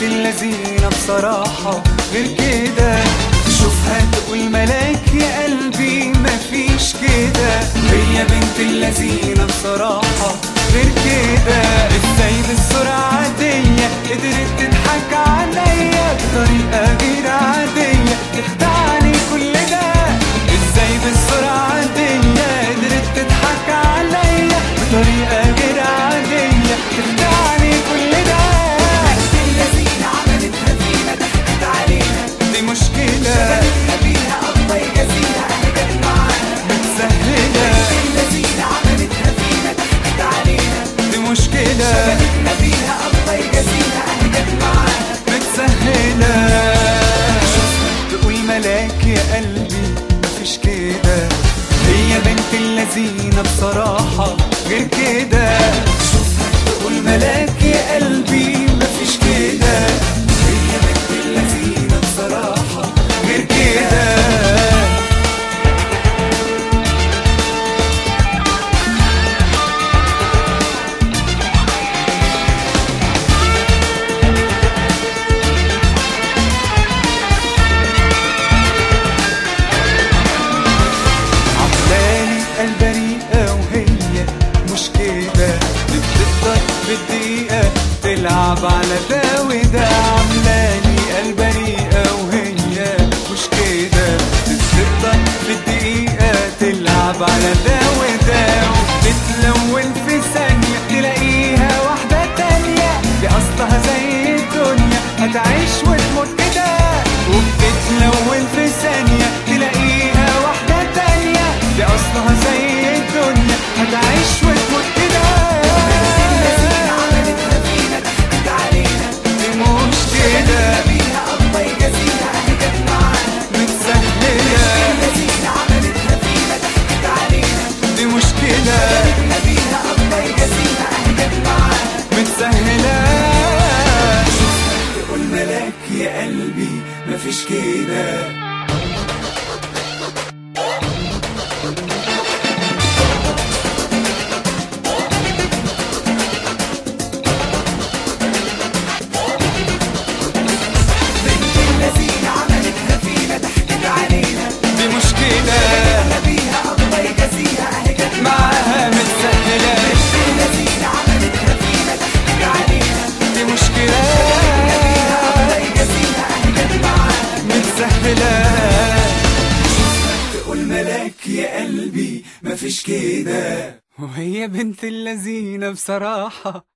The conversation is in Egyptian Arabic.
اللذينة بصراحة غير كده شوفها تقول ملاك يا قلبي مفيش كده هي بنت اللذينة بصراحة غير كده ازاي بالسرعة عادية قدرت تضحك عليا بطريقة غير عادية تخدعني كل ده ازاي بالسرعة عادية قدرت تضحك عليا بطريقة غير عادية تخدعني كل ده اللذينة عملتها فينا ضحكت علينا دي مشكلة شبكتنا بيها الله يجازيها اهي جت معانا متسهلة اللذينة عملتها فينا ضحكت علينا دي مشكلة شبكتنا بيها الله يجازيها اهي جت معانا متسهلة تقول ملاك يا قلبي مفيش كده هي بنت اللذينة بصراحة غير كده شوفها تقول ملاك يا قلبي مفيش كده هي بنت اللذينة بصراحة غير كده عقلاني البريئة وهي مش كده بتقدر بالدقيقة تلعب على ده وده عاملاني البريئة وهي مش كده بتقدر بالدقيقة تلعب على ده وده وبتتلون في ثانية تلاقيها واحدة تانية دي أصلها زي الدنيا هتعيش وتموت كده وبتتلون في ثانية تلاقيها واحدة تانية دي أصلها زي الدنيا هتعيش وتموت كده اللذينة عملتها فينا ضحكت علينا دي مش كده بيها الله يجازيها اهي جت معانا متسهلة اللذينة عملتها فينا ضحكت علينا دي مشكلة شبكتنا بيها الله يجازيها اهي جت معانا متسهلة تقول ملاك يا قلبي مفيش كده بنت اللذينة عملتها فينا ضحكت علينا دي مشكلة انا بيها الله يجازيها اهي جت معاها متسهلة بنت اللذينة عملتها فينا ضحكت علينا دي مشكلة الله يجازيها اهي جت معانا متسهلة تقول ملاك يا قلبي مفيش كده وهي بنت اللذينة بصراحة